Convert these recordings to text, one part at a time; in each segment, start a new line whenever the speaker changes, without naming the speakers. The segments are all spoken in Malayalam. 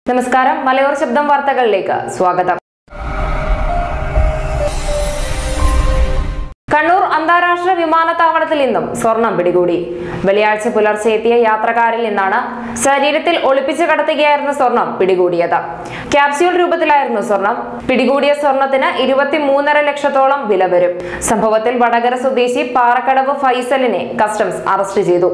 നമസ്കാരം മലയോര ശബ്ദം വാർത്തകളിലേക്ക് സ്വാഗതം കണ്ണൂർ അന്താരാഷ്ട്ര വിമാനത്താവളത്തിൽ നിന്നും സ്വർണം പിടികൂടി വെള്ളിയാഴ്ച പുലർച്ചെ എത്തിയ യാത്രക്കാരിൽ നിന്നാണ് ശരീരത്തിൽ ഒളിപ്പിച്ചു കടത്തുകയായിരുന്ന സ്വർണം പിടികൂടിയത് ക്യാപ്സ്യൂൾ രൂപത്തിലായിരുന്നു സ്വർണം പിടികൂടിയ സ്വർണത്തിന് ഇരുപത്തിമൂന്നര ലക്ഷത്തോളം വില വരും സംഭവത്തിൽ വടകര സ്വദേശി പാറക്കടവ് ഫൈസലിനെ കസ്റ്റംസ് അറസ്റ്റ് ചെയ്തു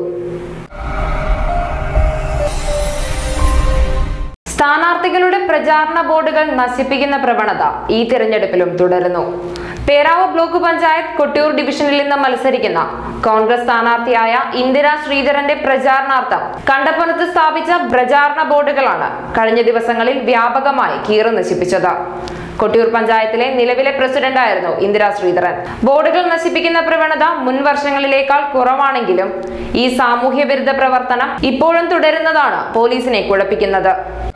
സ്ഥാനാർത്ഥികളുടെ പ്രചാരണ ബോർഡുകൾ നശിപ്പിക്കുന്ന പ്രവണത ഈ തിരഞ്ഞെടുപ്പിലും തുടരുന്നു പേരാവൂർ ബ്ലോക്ക് പഞ്ചായത്ത് കൊട്ടിയൂർ ഡിവിഷനിൽ നിന്ന് മത്സരിക്കുന്ന കോൺഗ്രസ് സ്ഥാനാർത്ഥിയായ ഇന്ദിര ശ്രീധരന്റെ പ്രചാരണാർത്ഥം കണ്ടപ്പുറത്ത് സ്ഥാപിച്ച പ്രചാരണ ബോർഡുകളാണ് കഴിഞ്ഞ ദിവസങ്ങളിൽ വ്യാപകമായി കീറു നശിപ്പിച്ചത് കൊട്ടിയൂർ പഞ്ചായത്തിലെ നിലവിലെ പ്രസിഡന്റായിരുന്നു ഇന്ദിരാ ശ്രീധരൻ ബോർഡുകൾ നശിപ്പിക്കുന്ന പ്രവണത മുൻ വർഷങ്ങളിലേക്കാൾ കുറവാണെങ്കിലും ഈ സാമൂഹ്യ വിരുദ്ധ പ്രവർത്തനം ഇപ്പോഴും തുടരുന്നതാണ് പോലീസിനെ കുഴപ്പിക്കുന്നത്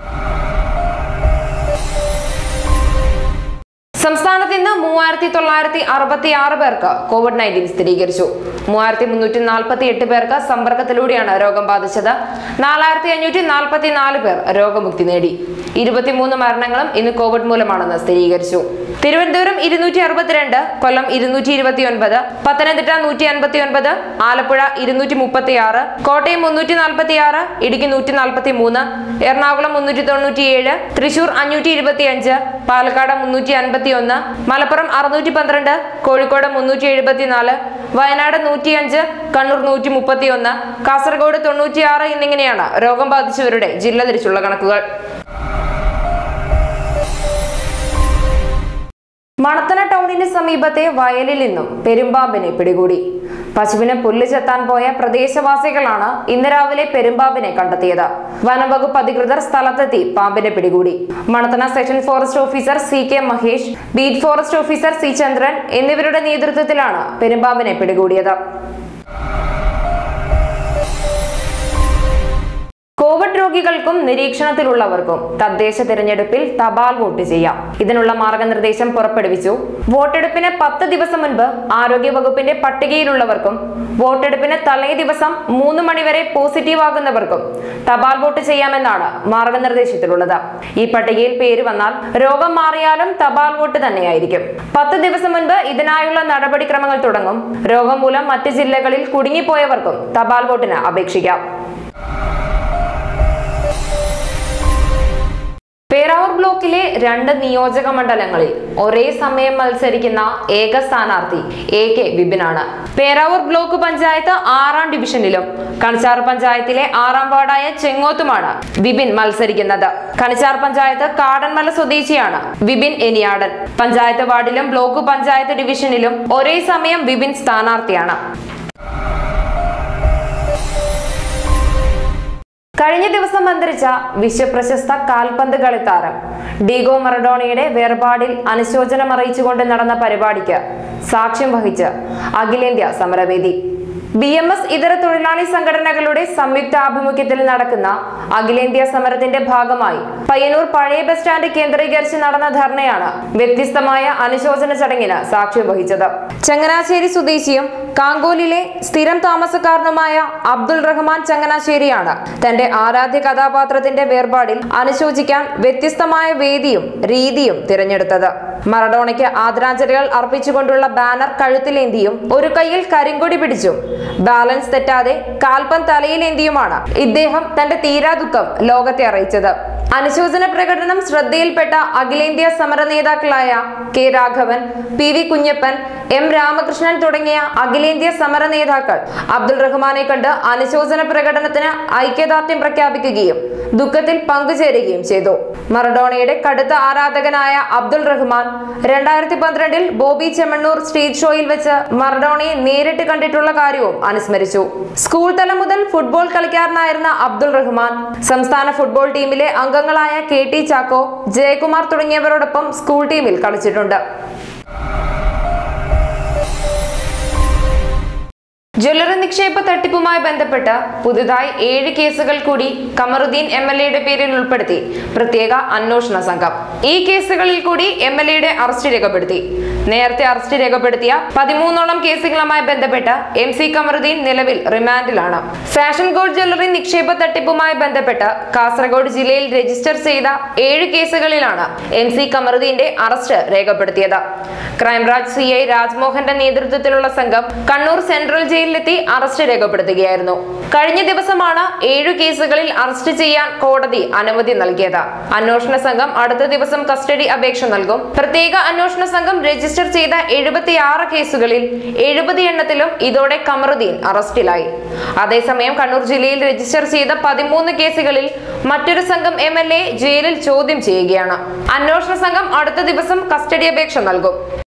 സംസ്ഥാനത്ത് ഇന്ന് മൂവായിരത്തി തൊള്ളായിരത്തി അറുപത്തി ആറ് പേർക്ക് കോവിഡ് നയൻറ്റീൻ സ്ഥിരീകരിച്ചു മൂവായിരത്തി മുന്നൂറ്റി നാൽപ്പത്തി എട്ട് പേർക്ക് സമ്പർക്കത്തിലൂടെയാണ് രോഗം ബാധിച്ചത് നാലായിരത്തി അഞ്ഞൂറ്റി നാൽപ്പത്തി നാല് പേർ രോഗമുക്തി നേടി ഇരുപത്തിമൂന്ന് മരണങ്ങളും ഇന്ന് കോവിഡ് മൂലമാണെന്ന് സ്ഥിരീകരിച്ചു തിരുവനന്തപുരം ഇരുന്നൂറ്റി അറുപത്തിരണ്ട് കൊല്ലം ഇരുന്നൂറ്റി ഇരുപത്തി ഒൻപത് പത്തനംതിട്ട നൂറ്റി അൻപത്തി ഒൻപത് ആലപ്പുഴ ഇരുന്നൂറ്റി മുപ്പത്തി ആറ് കോട്ടയം മുന്നൂറ്റി നാൽപ്പത്തി ആറ് ഇടുക്കി നൂറ്റി നാൽപ്പത്തി മൂന്ന് എറണാകുളം മുന്നൂറ്റി തൊണ്ണൂറ്റി ഏഴ് തൃശൂർ അഞ്ഞൂറ്റി ഇരുപത്തി അഞ്ച് പാലക്കാട് മുന്നൂറ്റി അൻപത്തി ഒന്ന് മലപ്പുറം അറുന്നൂറ്റി പന്ത്രണ്ട് കോഴിക്കോട് മുന്നൂറ്റി എഴുപത്തിനാല് വയനാട് നൂറ്റിയഞ്ച് കണ്ണൂർ നൂറ്റി മുപ്പത്തി ഒന്ന് കാസർഗോഡ് തൊണ്ണൂറ്റിയാറ് എന്നിങ്ങനെയാണ് രോഗം ബാധിച്ചവരുടെ ജില്ല തിരിച്ചുള്ള കണക്കുകൾ മണത്തന ടൗണിന് സമീപത്തെ വയലിൽ നിന്നും പെരുമ്പാമ്പിനെ പിടികൂടി പശുവിനെ പുല്ല് ചെത്താൻ പോയ പ്രദേശവാസികളാണ് ഇന്ന് രാവിലെ പെരുമ്പാമ്പിനെ കണ്ടെത്തിയത് വനംവകുപ്പ് അധികൃതർ സ്ഥലത്തെത്തി പാമ്പിനെ പിടികൂടി Manathana section forest officer C K Mahesh beat forest officer C Chandran എന്നിവരുടെ നേതൃത്വത്തിലാണ് പെരുമ്പാമ്പിനെ പിടികൂടിയത് കോവിഡ് രോഗികൾക്കും നിരീക്ഷണത്തിലുള്ളവർക്കും തദ്ദേശ തിരഞ്ഞെടുപ്പിൽ തപാൽ വോട്ട് ചെയ്യാം ഇതിനുള്ള മാർഗനിർദ്ദേശം പുറപ്പെടുവിച്ചു വോട്ടെടുപ്പിന് പത്ത് ദിവസം മുൻപ് ആരോഗ്യ വകുപ്പിന്റെ പട്ടികയിലുള്ളവർക്കും വോട്ടെടുപ്പിന് തലേ ദിവസം മൂന്ന് മണിവരെ പോസിറ്റീവ് ആകുന്നവർക്കും തപാൽ വോട്ട് ചെയ്യാമെന്നാണ് മാർഗനിർദ്ദേശത്തിലുള്ളത് ഈ പട്ടികയിൽ പേര് വന്നാൽ രോഗം മാറിയാലും തപാൽ വോട്ട് തന്നെയായിരിക്കും പത്ത് ദിവസം മുൻപ് ഇതിനായുള്ള നടപടിക്രമങ്ങൾ തുടങ്ങും രോഗം മൂലം മറ്റ് ജില്ലകളിൽ കുടുങ്ങിപ്പോയവർക്കും തപാൽ വോട്ടിന് അപേക്ഷിക്കാം പേരാവൂർ ബ്ലോക്കിലെ രണ്ട് നിയോജക മണ്ഡലങ്ങളിൽ ഒരേ സമയം മത്സരിക്കുന്ന ഏക സ്ഥാനാർത്ഥി എ കെ വിപിനാണ് പേരാവൂർ ബ്ലോക്ക് പഞ്ചായത്ത് ആറാം ഡിവിഷനിലും കണിച്ചാർ പഞ്ചായത്തിലെ ആറാം വാർഡായ ചെങ്ങോത്തുമാണ് വിപിൻ മത്സരിക്കുന്നത് കണിച്ചാർ പഞ്ചായത്ത് കാടൻമല സ്വദേശിയാണ് വിപിൻ എനിയാടൻ പഞ്ചായത്ത് വാർഡിലും ബ്ലോക്ക് പഞ്ചായത്ത് ഡിവിഷനിലും ഒരേ സമയം വിപിൻ സ്ഥാനാർത്ഥിയാണ് കഴിഞ്ഞ ദിവസം അന്തരിച്ച വിശ്വപ്രശസ്ത കാൽപന്ത് കളിത്താരം ഡീഗോ മറഡോണയുടെ വേർപാടിൽ അനുശോചനം അറിയിച്ചുകൊണ്ട് നടന്ന പരിപാടിക്ക് സാക്ഷ്യം വഹിച്ച് അഖിലേന്ത്യാ സമരവേദി ബി എം എസ് ഇതര തൊഴിലാളി സംഘടനകളുടെ സംയുക്ത ആഭിമുഖ്യത്തിൽ നടക്കുന്ന അഖിലേന്ത്യാ സമരത്തിന്റെ ഭാഗമായി പയ്യന്നൂർ പഴയ ബസ് സ്റ്റാൻഡ് കേന്ദ്രീകരിച്ച് നടന്ന ധർണയാണ് വ്യത്യസ്തമായ അനുശോചന ചടങ്ങിന് സാക്ഷ്യം വഹിച്ചത് ചങ്ങനാശ്ശേരി സ്വദേശിയും കാങ്കോലിലെ സ്ഥിരം താമസക്കാരനുമായ അബ്ദുൾ റഹ്മാൻ ചങ്ങനാശ്ശേരിയാണ് തന്റെ ആരാധ്യ കഥാപാത്രത്തിന്റെ വേർപാടിൽ അനുശോചിക്കാൻ വ്യത്യസ്തമായ വേദിയും രീതിയും തിരഞ്ഞെടുത്തത് മറഡോണയ്ക്ക് ആദരാഞ്ജലികൾ അർപ്പിച്ചുകൊണ്ടുള്ള ബാനർ കഴുത്തിലേന്തിയും ഒരു കൈയിൽ കരിങ്കൊടി പിടിച്ചും ബാലൻസ് തെറ്റാതെ കാൽപൻ തലയിലേന്തിയുമാണ് ഇദ്ദേഹം തന്റെ തീരാ ദുഃഖം ലോകത്തെ അറിയിച്ചത് അനുശോചന പ്രകടനം ശ്രദ്ധയിൽപ്പെട്ട അഖിലേന്ത്യാ സമര നേതാക്കളായ K Raghavan P V Kunhappan M Ramakrishnan തുടങ്ങിയ അഖിലേന്ത്യാ സമര നേതാക്കൾ അബ്ദുൾ റഹ്മാനെ കണ്ട് അനുശോചന പ്രകടനത്തിന് ഐക്യദാർഢ്യം പ്രഖ്യാപിക്കുകയും ദുഃഖത്തിൽ പങ്കുചേരുകയും ചെയ്തു മറഡോണയുടെ കടുത്ത ആരാധകനായ അബ്ദുൾ റഹ്മാൻ രണ്ടായിരത്തി പന്ത്രണ്ടിൽ ബോബി ചെമ്മണ്ണൂർ സ്റ്റേജ് ഷോയിൽ വെച്ച് മറഡോണയെ നേരിട്ട് കണ്ടിട്ടുള്ള കാര്യവും അനുസ്മരിച്ചു സ്കൂൾ തലം മുതൽ ഫുട്ബോൾ കളിക്കാരനായിരുന്ന അബ്ദുൾ റഹ്മാൻ സംസ്ഥാന ഫുട്ബോൾ ടീമിലെ അംഗങ്ങളായ കെ ടി ചാക്കോ ജയകുമാർ തുടങ്ങിയവരോടൊപ്പം സ്കൂൾ ടീമിൽ കളിച്ചിട്ടുണ്ട് ജ്വല്ലറി നിക്ഷേപ തട്ടിപ്പുമായി ബന്ധപ്പെട്ട് പുതുതായി ഏഴ് കേസുകൾ കൂടി കമറുദ്ദീൻ എം എൽ എയുടെ പേരിൽ ഉൾപ്പെടുത്തി പ്രത്യേക അന്വേഷണ സംഘം ഈ കേസുകളിൽ കൂടി എം എൽ എയുടെ അറസ്റ്റ് രേഖപ്പെടുത്തി നേരത്തെ അറസ്റ്റ് രേഖപ്പെടുത്തിയ പതിമൂന്നോളം കേസുകളുമായി ബന്ധപ്പെട്ട് എം സി കമറുദ്ദീൻ നിലവിൽ റിമാൻഡിലാണ് ഫാഷൻ ഗോൾഡ് ജ്വല്ലറി നിക്ഷേപ തട്ടിപ്പുമായി ബന്ധപ്പെട്ട് കാസർഗോഡ് ജില്ലയിൽ രജിസ്റ്റർ ചെയ്ത ഏഴ് കേസുകളിലാണ് എം സി കമറുദ്ദീന്റെ അറസ്റ്റ് രേഖപ്പെടുത്തിയത് ക്രൈംബ്രാഞ്ച് സി ഐ രാജ്മോഹന്റെ നേതൃത്വത്തിലുള്ള സംഘം കണ്ണൂർ സെൻട്രൽ ജയിലിലെത്തി അറസ്റ്റ് രേഖപ്പെടുത്തുകയായിരുന്നു കഴിഞ്ഞ ദിവസമാണ് ഏഴു കേസുകളിൽ അറസ്റ്റ് ചെയ്യാൻ കോടതി അനുമതി നൽകിയത് അന്വേഷണ സംഘം അടുത്ത ദിവസം കസ്റ്റഡി അപേക്ഷ നൽകും പ്രത്യേക അന്വേഷണ സംഘം രജിസ്റ്റർ ചെയ്ത എഴുപത്തിയാറ് കേസുകളിൽ എഴുപത് എണ്ണത്തിലും ഇതോടെ കമറുദ്ദീൻ അറസ്റ്റിലായി അതേസമയം കണ്ണൂർ ജില്ലയിൽ രജിസ്റ്റർ ചെയ്ത പതിമൂന്ന് കേസുകളിൽ മറ്റൊരു സംഘം എം എൽ എ ജയിലിൽ ചോദ്യം ചെയ്യുകയാണ് അന്വേഷണ സംഘം അടുത്ത ദിവസം കസ്റ്റഡി അപേക്ഷ നൽകും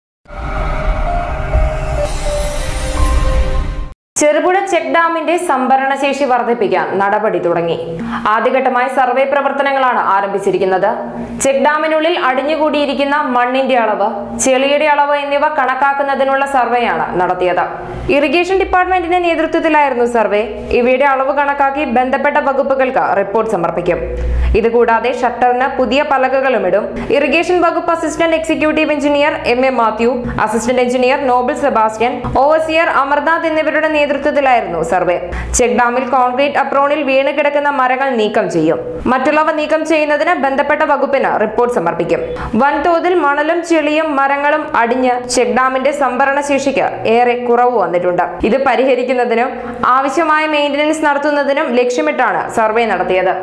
ചെറുപുഴ ചെക്ക് ഡാമിന്റെ സംഭരണ ശേഷി വർദ്ധിപ്പിക്കാൻ നടപടി തുടങ്ങി ആദ്യഘട്ടമായി സർവേ പ്രവർത്തനങ്ങളാണ് ആരംഭിച്ചിരിക്കുന്നത് ചെക്ക് ഡാമിനുള്ളിൽ അടിഞ്ഞുകൂടിയിരിക്കുന്ന മണ്ണിന്റെ അളവ് ചെളിയുടെ അളവ് എന്നിവ കണക്കാക്കുന്നതിനുള്ള സർവേയാണ് നടത്തിയത് ഇറിഗേഷൻ ഡിപ്പാർട്ട്മെന്റിന്റെ നേതൃത്വത്തിലായിരുന്നു സർവേ ഇവയുടെ അളവ് കണക്കാക്കി ബന്ധപ്പെട്ട വകുപ്പുകൾക്ക് റിപ്പോർട്ട് സമർപ്പിക്കും ഇതുകൂടാതെ ഷട്ടറിന് പുതിയ പലകകളും ഇടും ഇറിഗേഷൻ വകുപ്പ് assistant executive engineer M A Mathew assistant engineer Noble Sebastian overseer Amarnath എന്നിവരുടെ നേതൃത്വത്തിലായിരുന്നു സർവേ ചെക്ക് ഡാമിൽ കോൺക്രീറ്റ് അപ്രോണിൽ വീണ് കിടക്കുന്ന മരങ്ങൾ നീക്കം ചെയ്യും മറ്റുള്ളവ നീക്കം ചെയ്യുന്നതിന് ബന്ധപ്പെട്ട വകുപ്പിന് റിപ്പോർട്ട് സമർപ്പിക്കും വൻതോതിൽ മണലും ചെളിയും മരങ്ങളും അടിഞ്ഞ് ചെക്ക് ഡാമിന്റെ സംഭരണ ശേഷിക്ക് ഏറെ കുറവ് വന്നിട്ടുണ്ട് ഇത് പരിഹരിക്കുന്നതിനും ആവശ്യമായ മെയിന്റനൻസ് നടത്തുന്നതിനും ലക്ഷ്യമിട്ടാണ് സർവേ നടത്തിയത്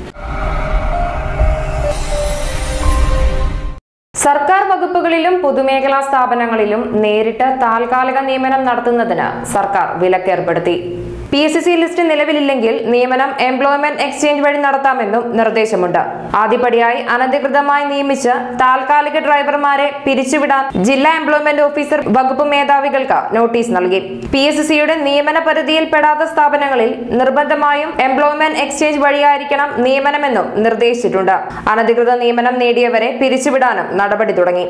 സർക്കാർ വകുപ്പുകളിലും പൊതുമേഖലാ സ്ഥാപനങ്ങളിലും നേരിട്ട് താൽക്കാലിക നിയമനം നടത്തുന്നതിന് സർക്കാർ വിലക്കേർപ്പെടുത്തി പി എസ് സി ലിസ്റ്റ് നിലവിലില്ലെങ്കിൽ നിയമനം എംപ്ലോയ്മെന്റ് എക്സ്ചേഞ്ച് വഴി നടത്താമെന്നും നിർദ്ദേശമുണ്ട് ആദ്യപടിയായി അനധികൃതമായി നിയമിച്ച് താൽക്കാലിക ഡ്രൈവർമാരെ പിരിച്ചുവിടാൻ ജില്ലാ എംപ്ലോയ്മെന്റ് ഓഫീസർ വകുപ്പ് മേധാവികൾക്ക് നോട്ടീസ് നൽകി പി എസ് സിയുടെ നിയമന പരിധിയിൽപ്പെടാത്ത സ്ഥാപനങ്ങളിൽ നിർബന്ധമായും എംപ്ലോയ്മെന്റ് എക്സ്ചേഞ്ച് വഴിയായിരിക്കണം നിയമനമെന്നും നിർദ്ദേശിച്ചിട്ടുണ്ട് അനധികൃത നിയമനം നേടിയവരെ പിരിച്ചുവിടാനും നടപടി തുടങ്ങി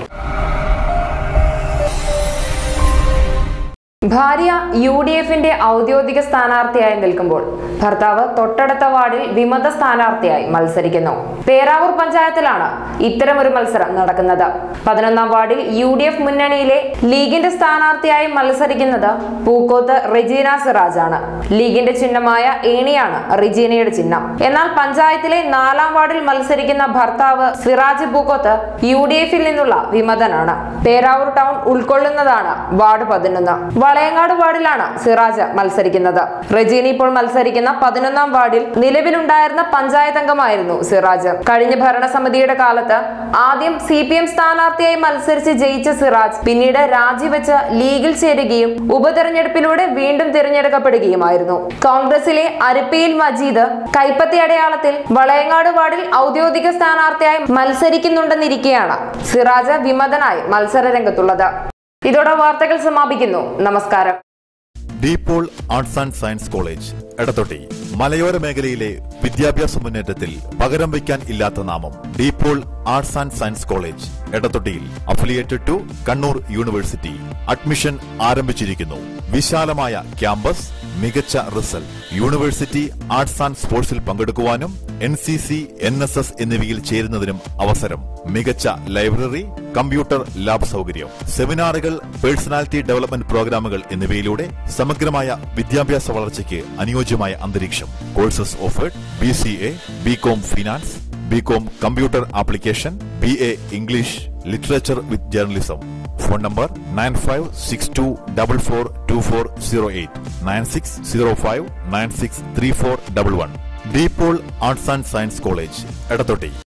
ഭാര്യ യു ഡി എഫിന്റെ ഔദ്യോഗിക സ്ഥാനാർത്ഥിയായി നിൽക്കുമ്പോൾ ഭർത്താവ് തൊട്ടടുത്ത വാർഡിൽ വിമത സ്ഥാനാർത്ഥിയായി മത്സരിക്കുന്നു പേരാവൂർ പഞ്ചായത്തിലാണ് ഇത്തരമൊരു മത്സരം നടക്കുന്നത് പതിനൊന്നാം വാർഡിൽ യു ഡി എഫ് മുന്നണിയിലെ ലീഗിന്റെ സ്ഥാനാർത്ഥിയായി മത്സരിക്കുന്നത് പൂക്കോത്ത് റെജീന സിറാജ് ആണ് ലീഗിന്റെ ചിഹ്നമായ ഏണിയാണ് റെജീനയുടെ ചിഹ്നം എന്നാൽ പഞ്ചായത്തിലെ നാലാം വാർഡിൽ മത്സരിക്കുന്ന ഭർത്താവ് സിറാജ് പൂക്കോത്ത് യു ഡി എഫിൽ നിന്നുള്ള വിമതനാണ് പേരാവൂർ ടൗൺ ഉൾക്കൊള്ളുന്നതാണ് വാർഡ് പതിനൊന്ന് വളയങ്ങാട് വാർഡിലാണ് സിറാജ് മത്സരിക്കുന്നത് റെജീന ഇപ്പോൾ മത്സരിക്കുന്ന പതിനൊന്നാം വാർഡിൽ നിലവിലുണ്ടായിരുന്ന പഞ്ചായത്ത് അംഗമായിരുന്നു സിറാജ് കഴിഞ്ഞ ഭരണസമിതിയുടെ കാലത്ത് ആദ്യം സി പി എം സ്ഥാനാർത്ഥിയായി മത്സരിച്ച് ജയിച്ച സിറാജ് പിന്നീട് രാജിവെച്ച് ലീഗിൽ ചേരുകയും ഉപതെരഞ്ഞെടുപ്പിലൂടെ വീണ്ടും തിരഞ്ഞെടുക്കപ്പെടുകയുമായിരുന്നു കോൺഗ്രസിലെ അരിപ്പയിൽ മജീദ് കൈപ്പത്തി അടയാളത്തിൽ വളയങ്ങാട് വാർഡിൽ ഔദ്യോഗിക സ്ഥാനാർത്ഥിയായി മത്സരിക്കുന്നുണ്ടെന്നിരിക്കെയാണ് സിറാജ് വിമതനായി മത്സര രംഗത്തുള്ളത് ഇതോടെ വാർത്തകൾ സമാപിക്കുന്നു നമസ്കാരം
DePaul arts and science college Edathotti മലയോര മേഖലയിലെ വിദ്യാഭ്യാസ മുന്നേറ്റത്തിൽ പകരം വയ്ക്കാൻ ഇല്ലാത്ത നാമം DePaul arts and science college എടത്തൊട്ടിയിൽ affiliated to Kannur university admission ആരംഭിച്ചിരിക്കുന്നു വിശാലമായ ക്യാമ്പസ് മികച്ച റിസൾട്ട് യൂണിവേഴ്സിറ്റി ആർട്സ് ആൻഡ് സ്പോർട്സിൽ പങ്കെടുക്കുവാനും N C C N S S എന്നിവയിൽ ചേരുന്നതിനും അവസരം മികച്ച ലൈബ്രറി കമ്പ്യൂട്ടർ ലാബ് സൗകര്യം സെമിനാറുകൾ പേഴ്സണാലിറ്റി ഡെവലപ്മെന്റ് പ്രോഗ്രാമുകൾ എന്നിവയിലൂടെ സമഗ്രമായ വിദ്യാഭ്യാസ വളർച്ചയ്ക്ക് അനുയോജ്യമായ അന്തരീക്ഷം courses offered B C A B com finance B com computer application B A English literature with journalism phone number nine five six two double four two four zero eight nine six zero five nine six three four double one DePaul arts and science college എടത്തൊട്ടി